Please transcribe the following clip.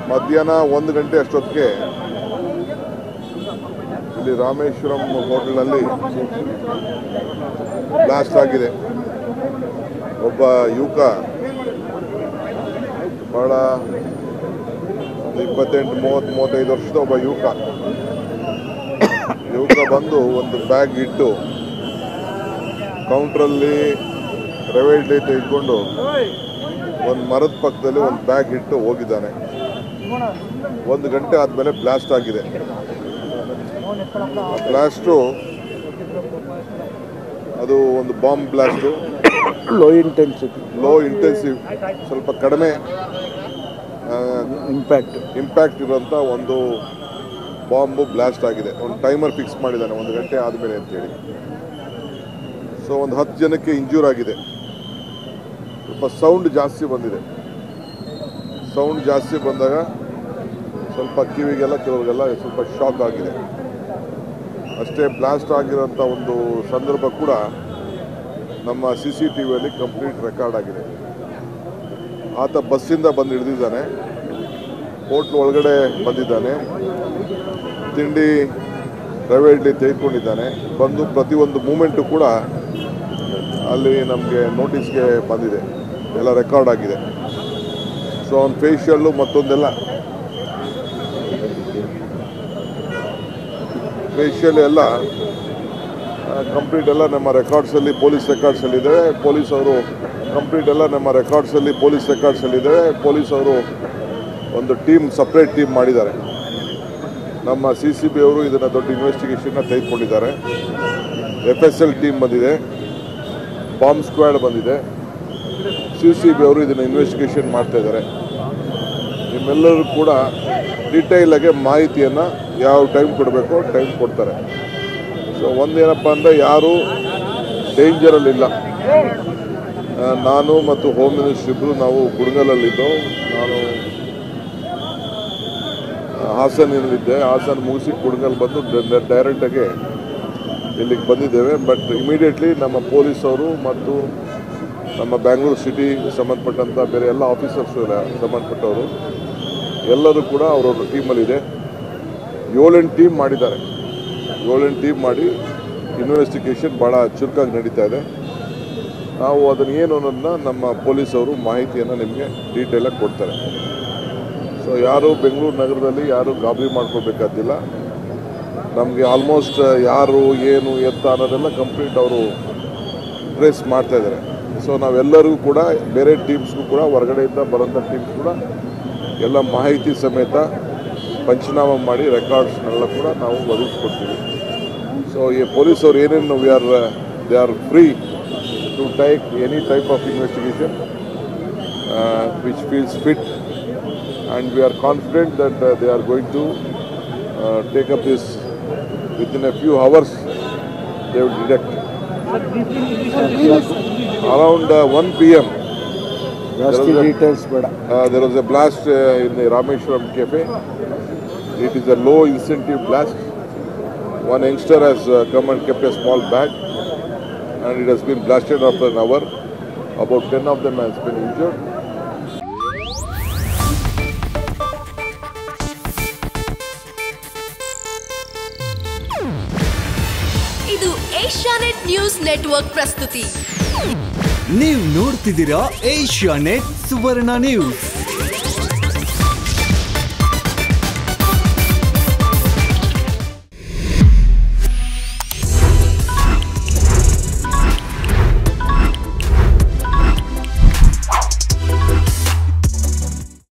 ಮಧ್ಯಾಹ್ನ ಒಂದು ಗಂಟೆ ಅಷ್ಟೊತ್ತಿಗೆ ಇಲ್ಲಿ ರಾಮೇಶ್ವರಂ ಹೋಟೆಲ್ನಲ್ಲಿ ಬ್ಲಾಸ್ಟ್ ಆಗಿದೆ ಒಬ್ಬ ಯುವಕ ಬಹಳ ಒಂದು ಇಪ್ಪತ್ತೆಂಟು ಮೂವತ್ತು ಮೂವತ್ತೈದು ವರ್ಷದ ಒಬ್ಬ ಯುವಕ ಯುವಕ ಬಂದು ಒಂದು ಬ್ಯಾಗ್ ಇಟ್ಟು ಕೌಂಟ್ರಲ್ಲಿ ರವೆ ತೆಗೆದುಕೊಂಡು ಒಂದು ಮರದ ಪಕ್ಕದಲ್ಲಿ ಒಂದು ಬ್ಯಾಗ್ ಇಟ್ಟು ಹೋಗಿದ್ದಾನೆ ಒಂದು ಗಂಟೆ ಆದಮೇಲೆ ಬ್ಲಾಸ್ಟ್ ಆಗಿದೆ ಬ್ಲಾಸ್ಟು ಅದು ಒಂದು bomb blast low intensity low intensive ಸ್ವಲ್ಪ ಕಡಿಮೆ ಇಂಪ್ಯಾಕ್ಟ್ ಇಂಪ್ಯಾಕ್ಟ್ ಇರುವಂಥ ಒಂದು ಬಾಂಬು ಬ್ಲಾಸ್ಟ್ ಆಗಿದೆ ಒಂದು ಟೈಮರ್ ಫಿಕ್ಸ್ ಮಾಡಿದ್ದಾನೆ ಒಂದು ಗಂಟೆ ಆದಮೇಲೆ ಅಂತೇಳಿ ಸೊ ಒಂದು ಹತ್ತು ಜನಕ್ಕೆ ಇಂಜೂರ್ ಆಗಿದೆ ಸ್ವಲ್ಪ ಸೌಂಡ್ ಜಾಸ್ತಿ ಬಂದಿದೆ ಸೌಂಡ್ ಜಾಸ್ತಿ ಬಂದಾಗ ಸ್ವಲ್ಪ ಕಿವಿಗೆಲ್ಲ ಕೆಲವರಿಗೆಲ್ಲ ಸ್ವಲ್ಪ ಶಾಕ್ ಆಗಿದೆ ಅಷ್ಟೇ ಬ್ಲಾಸ್ಟ್ ಆಗಿರೋಂಥ ಒಂದು ಸಂದರ್ಭ ಕೂಡ ನಮ್ಮ ಸಿ ಸಿ ಟಿ ವಿಯಲ್ಲಿ ಕಂಪ್ಲೀಟ್ ರೆಕಾರ್ಡ್ ಆಗಿದೆ ಆತ ಬಸ್ಸಿಂದ ಬಂದು ಹಿಡಿದಿದ್ದಾನೆ ಹೋಟ್ಲ್ ಒಳಗಡೆ ಬಂದಿದ್ದಾನೆ ತಿಂಡಿ ರವೆ ಇಡ್ಲಿ ತೆಗೆದುಕೊಂಡಿದ್ದಾನೆ ಬಂದು ಪ್ರತಿಯೊಂದು ಮೂಮೆಂಟು ಕೂಡ ಅಲ್ಲಿ ನಮಗೆ ನೋಟಿಸ್ಗೆ ಬಂದಿದೆ ಎಲ್ಲ ರೆಕಾರ್ಡ್ ಆಗಿದೆ ಸೊ ಅವ್ನ ಫೇಶಿಯಲ್ಲು ಮತ್ತೊಂದೆಲ್ಲ ಫೇಶಿಯಲ್ ಎಲ್ಲ ಕಂಪ್ಲೀಟ್ ಎಲ್ಲ ನಮ್ಮ ರೆಕಾರ್ಡ್ಸಲ್ಲಿ ಪೊಲೀಸ್ ರೆಕಾರ್ಡ್ಸಲ್ಲಿದೆ ಪೊಲೀಸ್ ಅವರು ಕಂಪ್ಲೀಟ್ ಎಲ್ಲ ನಮ್ಮ ರೆಕಾರ್ಡ್ಸಲ್ಲಿ ಪೊಲೀಸ್ ರೆಕಾರ್ಡ್ಸಲ್ಲಿದೆ ಪೊಲೀಸ್ ಅವರು ಒಂದು ಟೀಮ್ ಸಪ್ರೇಟ್ ಟೀಮ್ ಮಾಡಿದ್ದಾರೆ ನಮ್ಮ ಸಿ ಸಿ ಬಿ ಅವರು ಇದನ್ನು ದೊಡ್ಡ ಇನ್ವೆಸ್ಟಿಗೇಷನ್ನ ತೆಗೆದುಕೊಂಡಿದ್ದಾರೆ ಎಫ್ ಎಸ್ ಎಲ್ ಟೀಮ್ ಬಂದಿದೆ ಬಾಂಬ್ ಸ್ಕ್ವಾಡ್ ಬಂದಿದೆ ಸಿ ಸಿ ಬಿ ಅವರು ಇದನ್ನು ಇನ್ವೆಸ್ಟಿಗೇಷನ್ ಮಾಡ್ತಾ ಇದ್ದಾರೆ ನಿಮ್ಮೆಲ್ಲರೂ ಕೂಡ ಡೀಟೈಲಾಗೆ ಮಾಹಿತಿಯನ್ನು ಯಾವ ಟೈಮ್ ಕೊಡಬೇಕು ಟೈಮ್ ಕೊಡ್ತಾರೆ ಸೊ ಒಂದೇನಪ್ಪ ಅಂದರೆ ಯಾರು ಡೇಂಜರಲ್ಲಿಲ್ಲ ಆ, ನಾನು ಮತ್ತು ಹೋಮ್ ಮಿನಿಸ್ಟರ್ ಇಬ್ಬರು ನಾವು ಕುಡುಗಲಲ್ಲಿದ್ದೋ ನಾನು ಹಾಸನಲ್ಲಿದ್ದೆ ಹಾಸನ ಮುಗಿಸಿ ಕುಡುಗಲ್ ಬಂದು ಡೈರೆಕ್ಟಾಗಿ ಇಲ್ಲಿಗೆ ಬಂದಿದ್ದೇವೆ ಬಟ್ ಇಮಿಡಿಯೇಟ್ಲಿ ನಮ್ಮ ಪೊಲೀಸ್ ಅವರು ಮತ್ತು ನಮ್ಮ ಬ್ಯಾಂಗ್ಳೂರು ಸಿಟಿ ಸಂಬಂಧಪಟ್ಟಂಥ ಬೇರೆ ಎಲ್ಲ ಆಫೀಸರ್ಸು ಸಂಬಂಧಪಟ್ಟವರು ಎಲ್ಲರೂ ಕೂಡ ಅವರವ್ರ ಟೀಮಲ್ಲಿದೆ ಏಳೆಂಟು ಟೀಮ್ ಮಾಡಿದ್ದಾರೆ ಏಳೆಂಟು ಟೀಮ್ ಮಾಡಿ ಇನ್ವೆಸ್ಟಿಗೇಷನ್ ಭಾಳ ಚುರುಕಾಗಿ ನಡೀತಾ ಇದೆ ನಾವು ಅದನ್ನು ಏನು ಅನ್ನೋದನ್ನ ನಮ್ಮ ಪೊಲೀಸವರು ಮಾಹಿತಿಯನ್ನು ನಿಮಗೆ ಡೀಟೇಲಾಗಿ ಕೊಡ್ತಾರೆ ಸೊ ಯಾರು ಬೆಂಗಳೂರು ನಗರದಲ್ಲಿ ಯಾರು ಗಾಬರಿ ಮಾಡ್ಕೋಬೇಕಾದಿಲ್ಲ ನಮಗೆ ಆಲ್ಮೋಸ್ಟ್ ಯಾರು ಏನು ಎತ್ತ ಅನ್ನೋದೆಲ್ಲ ಕಂಪ್ಲೀಟ್ ಅವರು ಟ್ರೇಸ್ ಮಾಡ್ತಾ ಇದ್ದಾರೆ ಸೊ ನಾವೆಲ್ಲರಿಗೂ ಕೂಡ ಬೇರೆ ಟೀಮ್ಸ್ಗೂ ಕೂಡ ಹೊರಗಡೆಯಿಂದ ಬರೋಂಥ ಟೀಮ್ಸ್ ಕೂಡ ಎಲ್ಲ ಮಾಹಿತಿ ಸಮೇತ ಪಂಚನಾಮ ಮಾಡಿ ರೆಕಾರ್ಡ್ಸ್ನೆಲ್ಲ ಕೂಡ ನಾವು ಒದಗಿಸ್ಕೊಡ್ತೀವಿ ಸೊ ಈ ಪೊಲೀಸವ್ರು ಏನೇನು we are they are free to take any type of investigation which feels fit and we are confident that uh, they are going to uh, take up this within a few hours they will detect around uh, 1 pm ಜಾಸ್ತಿ There was a- details ಬೇಡ uh, there was a blast uh, in the rameshwaram cafe it is a low incentive blast one youngster has uh, come and kept a small bag and it has been blasted after an hour about 10 of them has been injured ಇದು Asianet news network ಪ್ರಸ್ತುತಿ ನೀವು ನೋಡ್ತಿದ್ದೀರಾ Asia net ಸುವರ್ಣ news